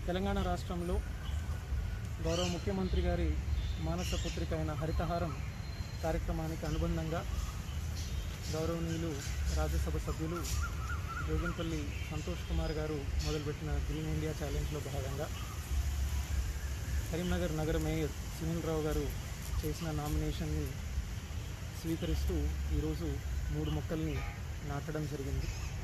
తెలంగాణ రాష్ట్రంలో గౌరవ ముఖ్యమంత్రి గారి మానస పుత్రిక అయిన హరితహారం కార్యక్రమానికి అనుబంధంగా గౌరవనీయులు రాజ్యసభ సభ్యులు జోగింపల్లి సంతోష్ కుమార్ గారు మొదలుపెట్టిన గ్రీన్ ఇండియా ఛాలెంజ్లో భాగంగా కరీంనగర్ నగర మేయర్ సునీల్ రావు గారు చేసిన నామినేషన్ని స్వీకరిస్తూ ఈరోజు మూడు మొక్కల్ని నాటడం జరిగింది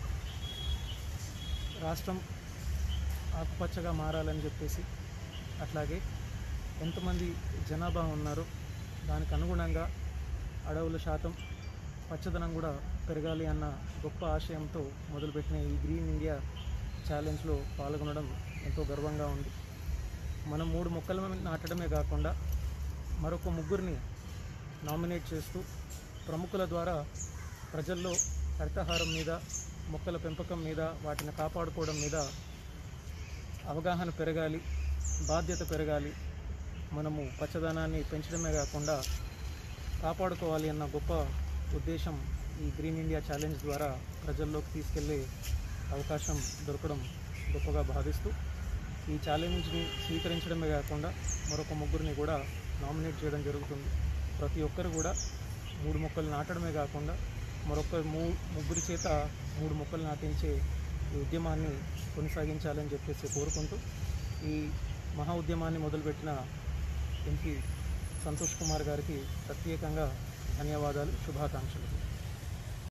రాష్ట్రం ఆకుపచ్చగా మారాలని చెప్పేసి అట్లాగే ఎంతమంది జనాభా ఉన్నారో దానికి అనుగుణంగా అడవుల శాతం పచ్చదనం కూడా పెరగాలి అన్న గొప్ప ఆశయంతో మొదలుపెట్టిన ఈ గ్రీన్ ఇండియా ఛాలెంజ్లో పాల్గొనడం ఎంతో గర్వంగా ఉంది మనం మూడు మొక్కలను నాటడమే కాకుండా మరొక ముగ్గురిని నామినేట్ చేస్తూ ప్రముఖుల ద్వారా ప్రజల్లో హరితహారం మీద మొక్కల పెంపకం మీద వాటిని కాపాడుకోవడం మీద అవగాహన పెరగాలి బాధ్యత పెరగాలి మనము పచ్చదనాన్ని పెంచడమే కాకుండా కాపాడుకోవాలి అన్న గొప్ప ఉద్దేశం ఈ గ్రీన్ ఇండియా ఛాలెంజ్ ద్వారా ప్రజల్లోకి తీసుకెళ్లే అవకాశం దొరకడం గొప్పగా భావిస్తూ ఈ ఛాలెంజ్ని స్వీకరించడమే కాకుండా మరొక ముగ్గురిని కూడా నామినేట్ చేయడం జరుగుతుంది ప్రతి ఒక్కరు కూడా మూడు మొక్కలు నాటడమే కాకుండా మరొక మూ ముగ్గురి చేత మూడు మొక్కలు నాటించే ఈ ఉద్యమాన్ని కొనసాగించాలని చెప్పేసి కోరుకుంటూ ఈ మహా ఉద్యమాన్ని మొదలుపెట్టిన ఎంపీ సంతోష్ కుమార్ గారికి ప్రత్యేకంగా ధన్యవాదాలు శుభాకాంక్షలు